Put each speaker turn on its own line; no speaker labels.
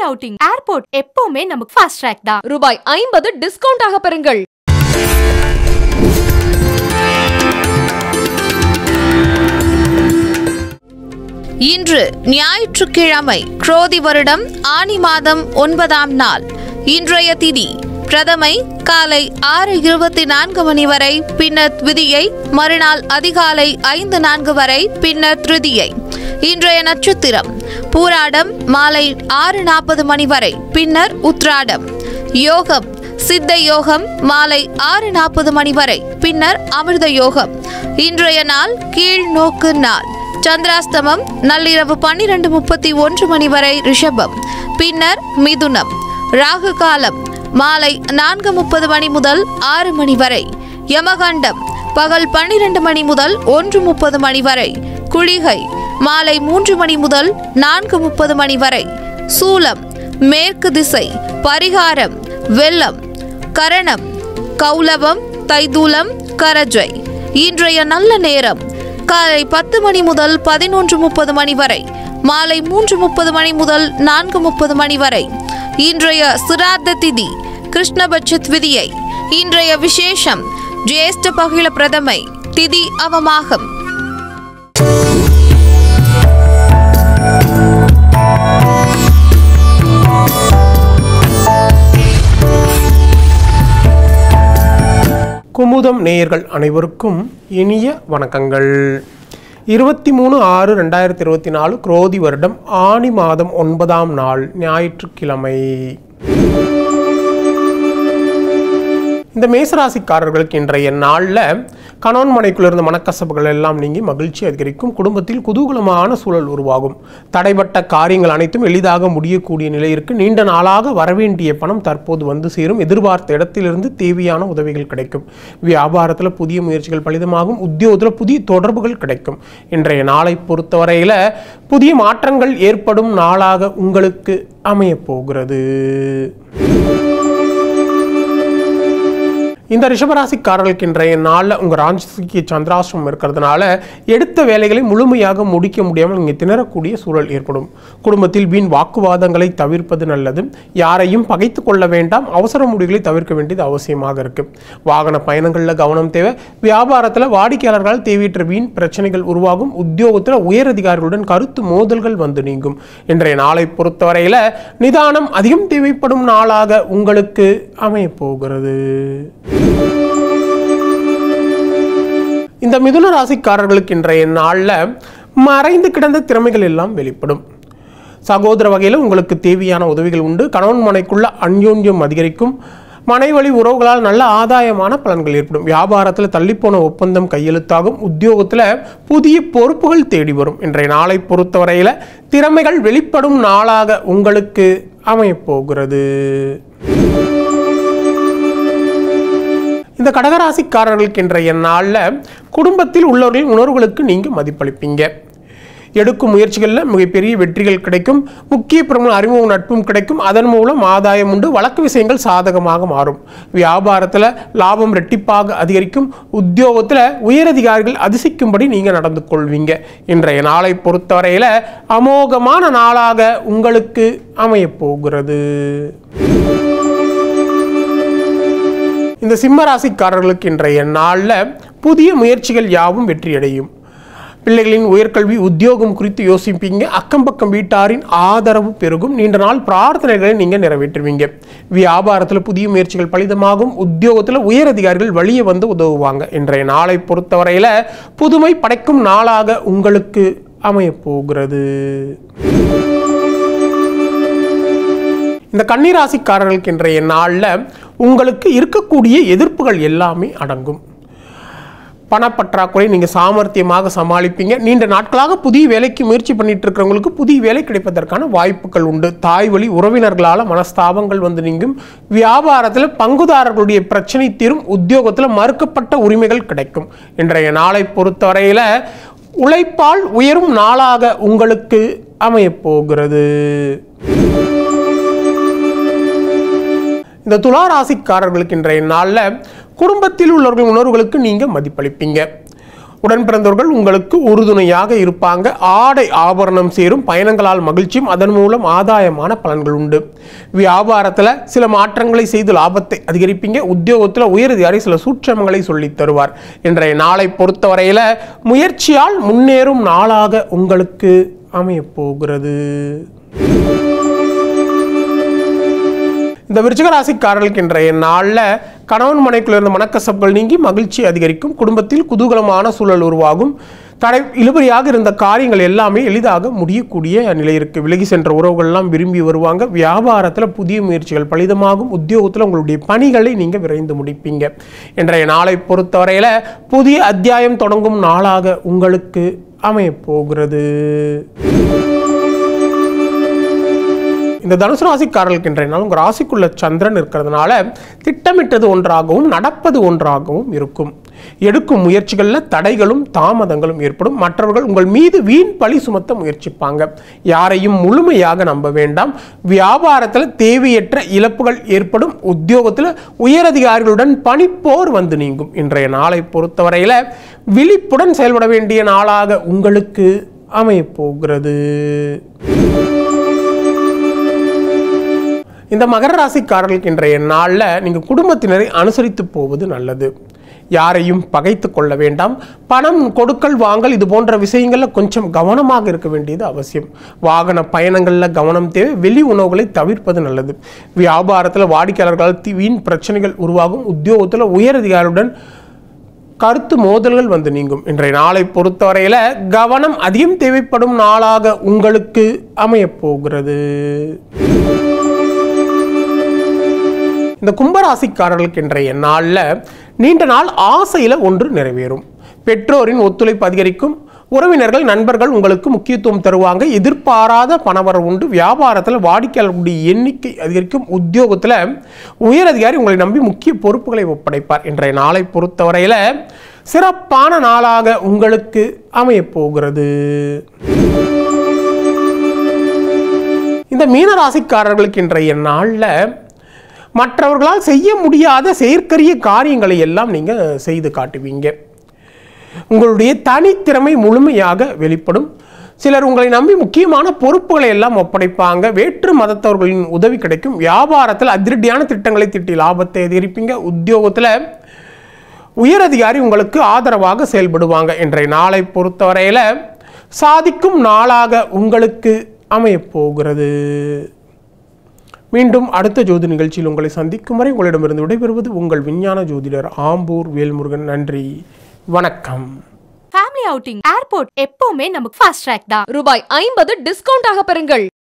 outing airport எப்பவுமே நமக்கு fast track தான்
ரூபாய் ஐம்பது டிஸ்கவுண்ட் ஆக பெறுங்கள்
இன்று ஞாயிற்றுக்கிழமை குரோதி வருடம் ஆனி மாதம் ஒன்பதாம் நாள் இன்றைய திதி பிரதமை காலை ஆறு இருபத்தி நான்கு மணி வரை பின்னர் விதியை மறுநாள் அதிகாலை ஐந்து நான்கு வரை பின்னர் திருதியை இன்றைய நட்சத்திரம் பூராடம் மாலை ஆறு நாற்பது மணி வரை பின்னர் உத்ராடம் யோகம் சித்த யோகம் மாலை ஆறு நாற்பது மணி வரை பின்னர் அமிர்த யோகம் இன்றைய நாள் கீழ் நோக்கு நாள் சந்திராஸ்தமம் நள்ளிரவு பன்னிரண்டு முப்பத்தி ஒன்று மணி வரை ரிஷபம் பின்னர் மிதுனம் ராகு காலம் மாலை நான்கு முப்பது மணி முதல் ஆறு மணி வரை யமகண்டம் பகல் பன்னிரண்டு மணி முதல் ஒன்று முப்பது மணி வரை குளிகை மாலை மூன்று மணி முதல் நான்கு முப்பது மணி வரை சூலம் மேற்கு திசை பரிகாரம் வெள்ளம் கரணம் கௌலவம் தைதூலம் கரஜை இன்றைய நல்ல நேரம் காலை பத்து மணி முதல் பதினொன்று முப்பது மணி வரை மாலை மூன்று முப்பது மணி முதல் நான்கு முப்பது மணி வரை இன்றைய சிராத்த திதி கிருஷ்ணபட்ச விதியை இன்றைய விசேஷம் ஜேஷ்ட பகில பிரதமை திதி அவமாகம்
குமுதம் நேயர்கள் அனைவருக்கும் இனிய வணக்கங்கள் இருபத்தி மூணு ஆறு ரெண்டாயிரத்தி இருபத்தி நாலு குரோதி வருடம் ஆனி மாதம் ஒன்பதாம் நாள் ஞாயிற்றுக்கிழமை இந்த மேசராசிக்காரர்களுக்கு இன்றைய நாளில் கணவன் மனைக்குள்ள இருந்த மனக்கசப்புகள் எல்லாம் நீங்கி மகிழ்ச்சி அதிகரிக்கும் குடும்பத்தில் குதூகலமான சூழல் உருவாகும் தடைப்பட்ட காரியங்கள் அனைத்தும் எளிதாக முடியக்கூடிய நிலையிற்கு நீண்ட நாளாக வரவேண்டிய பணம் தற்போது வந்து சேரும் எதிர்பார்த்த இடத்திலிருந்து தேவையான உதவிகள் கிடைக்கும் வியாபாரத்தில் புதிய முயற்சிகள் பலிதமாகும் உத்தியோகத்தில் புதிய தொடர்புகள் கிடைக்கும் இன்றைய நாளை பொறுத்தவரையில் புதிய மாற்றங்கள் ஏற்படும் நாளாக உங்களுக்கு அமையப் போகிறது இந்த ரிஷபராசிக்காரர்களுக்கு இன்றைய நாளில் உங்கள் ராஞ்சிக்கு சந்திராசிரமம் இருக்கிறதுனால எடுத்த வேலைகளை முழுமையாக முடிக்க முடியாமல் நீங்கள் திணறக்கூடிய சூழல் ஏற்படும் குடும்பத்தில் வீண் வாக்குவாதங்களை தவிர்ப்பது நல்லது யாரையும் பகைத்து கொள்ள வேண்டாம் அவசர முடிவுகளை தவிர்க்க வேண்டியது அவசியமாக இருக்கு வாகன பயணங்களில் கவனம் தேவை வியாபாரத்தில் வாடிக்கையாளர்களால் தேவையற்ற வீண் பிரச்சனைகள் உருவாகும் உத்தியோகத்தில் உயரதிகாரிகளுடன் கருத்து மோதல்கள் வந்து நீங்கும் இன்றைய நாளை பொறுத்தவரையில் நிதானம் அதிகம் தேவைப்படும் நாளாக உங்களுக்கு அமையப் போகிறது இந்த மிதுன ராசிக்காரர்களுக்கு இன்றைய நாளில் மறைந்து கிடந்த திறமைகள் எல்லாம் வெளிப்படும் சகோதர வகையில் உங்களுக்கு தேவையான உதவிகள் உண்டு கணவன் மனைக்குள்ள அந்யோன்யம் அதிகரிக்கும் மனைவழி உறவுகளால் நல்ல ஆதாயமான பலன்கள் ஏற்படும் வியாபாரத்தில் தள்ளிப்போன ஒப்பந்தம் கையெழுத்தாகும் உத்தியோகத்தில் புதிய பொறுப்புகள் தேடி வரும் இன்றைய நாளை பொறுத்தவரையில் திறமைகள் வெளிப்படும் நாளாக உங்களுக்கு அமையப் போகிறது இந்த கடகராசிக்காரர்களுக்கு இன்றைய நாளில் குடும்பத்தில் உள்ளவர்களின் உணர்வுகளுக்கு நீங்கள் மதிப்பளிப்பீங்க எடுக்கும் முயற்சிகளில் மிகப்பெரிய வெற்றிகள் கிடைக்கும் முக்கிய பிரமுக அறிமுக நட்பும் கிடைக்கும் அதன் மூலம் ஆதாயம் உண்டு வழக்கு விஷயங்கள் சாதகமாக மாறும் வியாபாரத்தில் லாபம் ரெட்டிப்பாக அதிகரிக்கும் உத்தியோகத்தில் உயரதிகாரிகள் அதிசயிக்கும்படி நீங்கள் நடந்து கொள்வீங்க இன்றைய நாளை பொறுத்தவரையில் அமோகமான நாளாக உங்களுக்கு அமையப் போகிறது இந்த சிம்ம ராசிக்காரர்களுக்கு இன்றைய நாளில் புதிய முயற்சிகள் யாவும் வெற்றியடையும் பிள்ளைகளின் உயர்கல்வி உத்தியோகம் குறித்து யோசிப்பீங்க அக்கம் பக்கம் வீட்டாரின் ஆதரவு பெருகும் நீண்ட நாள் பிரார்த்தனைகளை நீங்கள் நிறைவேற்றுவீங்க வியாபாரத்தில் புதிய முயற்சிகள் பலிதமாகும் உத்தியோகத்தில் உயரதிகாரிகள் வழியே வந்து உதவுவாங்க இன்றைய நாளை பொறுத்தவரையில் புதுமை படைக்கும் நாளாக உங்களுக்கு அமையப் போகிறது இந்த கன்னிராசிக்காரர்களுக்கு இன்றைய நாளில் உங்களுக்கு இருக்கக்கூடிய எதிர்ப்புகள் எல்லாமே அடங்கும் பணப்பற்றாக்குறை நீங்கள் சாமர்த்தியமாக சமாளிப்பீங்க நீண்ட நாட்களாக புதிய வேலைக்கு முயற்சி பண்ணிட்டு இருக்கிறவங்களுக்கு புதிய வேலை கிடைப்பதற்கான வாய்ப்புகள் உண்டு தாய் வழி உறவினர்களால் மனஸ்தாபங்கள் வந்து நீங்கும் வியாபாரத்தில் பங்குதாரர்களுடைய பிரச்சனை தீரும் உத்தியோகத்தில் மறுக்கப்பட்ட உரிமைகள் கிடைக்கும் இன்றைய நாளை பொறுத்தவரையில் உழைப்பால் உயரும் நாளாக உங்களுக்கு அமையப் போகிறது இந்த துலா ராசிக்காரர்களுக்கு இன்றைய நாளில் குடும்பத்தில் உள்ளவர்கள் உணர்வுகளுக்கு நீங்கள் மதிப்பளிப்பீங்க உடன் பிறந்தவர்கள் உங்களுக்கு உறுதுணையாக இருப்பாங்க ஆடை ஆபரணம் சேரும் பயணங்களால் மகிழ்ச்சியும் அதன் மூலம் ஆதாயமான பலன்கள் உண்டு வியாபாரத்தில் சில மாற்றங்களை செய்து லாபத்தை அதிகரிப்பீங்க உத்தியோகத்தில் உயரதிகாரி சில சூட்சமங்களை சொல்லித் தருவார் இன்றைய நாளை பொறுத்தவரையில் முயற்சியால் முன்னேறும் நாளாக உங்களுக்கு அமையப் போகிறது இந்த விருச்சிக ராசிக்காரர்களுக்கு இன்றைய நாளில் கணவன் மனைக்குள்ள இருந்த மனக்கசப்புகள் நீங்கி மகிழ்ச்சி அதிகரிக்கும் குடும்பத்தில் குதூகலமான சூழல் உருவாகும் தடை இழுபறியாக இருந்த காரியங்கள் எல்லாமே எளிதாக முடியக்கூடிய நிலை இருக்கு விலகி சென்ற உறவுகள்லாம் விரும்பி வருவாங்க வியாபாரத்தில் புதிய முயற்சிகள் பலிதமாகும் உத்தியோகத்தில் உங்களுடைய பணிகளை நீங்கள் விரைந்து முடிப்பீங்க இன்றைய நாளை பொறுத்தவரையில் புதிய அத்தியாயம் தொடங்கும் நாளாக உங்களுக்கு அமையப் போகிறது இந்த தனுசு ராசிக்காரர்களுக்கு இன்றைய நாள் உங்கள் ராசிக்குள்ள சந்திரன் இருக்கிறதுனால திட்டமிட்டது ஒன்றாகவும் நடப்பது ஒன்றாகவும் இருக்கும் எடுக்கும் முயற்சிகளில் தடைகளும் தாமதங்களும் ஏற்படும் மற்றவர்கள் உங்கள் மீது வீண் பழி சுமத்த முயற்சிப்பாங்க யாரையும் முழுமையாக நம்ப வேண்டாம் வியாபாரத்தில் தேவையற்ற இழப்புகள் ஏற்படும் உத்தியோகத்தில் உயரதிகாரிகளுடன் பணிப்போர் வந்து நீங்கும் இன்றைய நாளை பொறுத்தவரையில் விழிப்புடன் செயல்பட வேண்டிய நாளாக உங்களுக்கு அமையப் போகிறது இந்த மகர ராசிக்காரர்களுக்கு இன்றைய நாளில் நீங்கள் குடும்பத்தினரை அனுசரித்து போவது நல்லது யாரையும் பகைத்து கொள்ள வேண்டாம் பணம் கொடுக்கல் வாங்கல் இது போன்ற விஷயங்களில் கொஞ்சம் கவனமாக இருக்க வேண்டியது அவசியம் வாகன பயணங்களில் கவனம் தேவை வெளி உணவுகளை தவிர்ப்பது நல்லது வியாபாரத்தில் வாடிக்கையாளர்களால் தி- வீண் பிரச்சனைகள் உருவாகும் உத்தியோகத்தில் உயரதிகாரியுடன் கருத்து மோதல்கள் வந்து நீங்கும் இன்றைய நாளை பொறுத்தவரையில் கவனம் அதிகம் தேவைப்படும் நாளாக உங்களுக்கு அமையப் போகிறது இந்த கும்பராசிக்காரர்களுக்கு இன்றைய நாளில் நீண்ட நாள் ஆசையில் ஒன்று நிறைவேறும் பெற்றோரின் ஒத்துழைப்பு அதிகரிக்கும் உறவினர்கள் நண்பர்கள் உங்களுக்கு முக்கியத்துவம் தருவாங்க எதிர்பாராத பணவரவு உண்டு வியாபாரத்தில் வாடிக்கையாளர்களுடைய எண்ணிக்கை அதிகரிக்கும் உத்தியோகத்தில் உயரதிகாரி உங்களை நம்பி முக்கிய பொறுப்புகளை ஒப்படைப்பார் இன்றைய நாளை பொறுத்தவரையில் சிறப்பான நாளாக உங்களுக்கு அமையப் போகிறது இந்த மீன ராசிக்காரர்களுக்கு இன்றைய நாளில் மற்றவர்களால் செய்ய முடியாத செயற்கரிய காரியங்களை எல்லாம் நீங்கள் செய்து காட்டுவீங்க உங்களுடைய தனித்திறமை முழுமையாக வெளிப்படும் சிலர் உங்களை நம்பி முக்கியமான பொறுப்புகளை எல்லாம் ஒப்படைப்பாங்க வேற்று மதத்தவர்களின் உதவி கிடைக்கும் வியாபாரத்தில் அதிரடியான திட்டங்களை திட்டி லாபத்தை அதிகரிப்பீங்க உத்தியோகத்தில் உயரதிகாரி உங்களுக்கு ஆதரவாக செயல்படுவாங்க இன்றைய நாளை பொறுத்தவரையில் சாதிக்கும் நாளாக உங்களுக்கு அமையப் போகிறது மீண்டும் அடுத்த ஜோதி நிகழ்ச்சியில் உங்களை சந்திக்கும் வரை உங்களிடமிருந்து விடைபெறுவது உங்கள் விஞ்ஞான ஜோதிடர் ஆம்பூர் வேல்முருகன் நன்றி வணக்கம்
ஃபேமிலி அவுட்டிங் ஏர்போர்ட் எப்பவுமே நமக்கு ஃபாஸ்ட் ட்ராக் தான்
ரூபாய் ஐம்பது டிஸ்கவுண்ட் ஆக பெறுங்கள்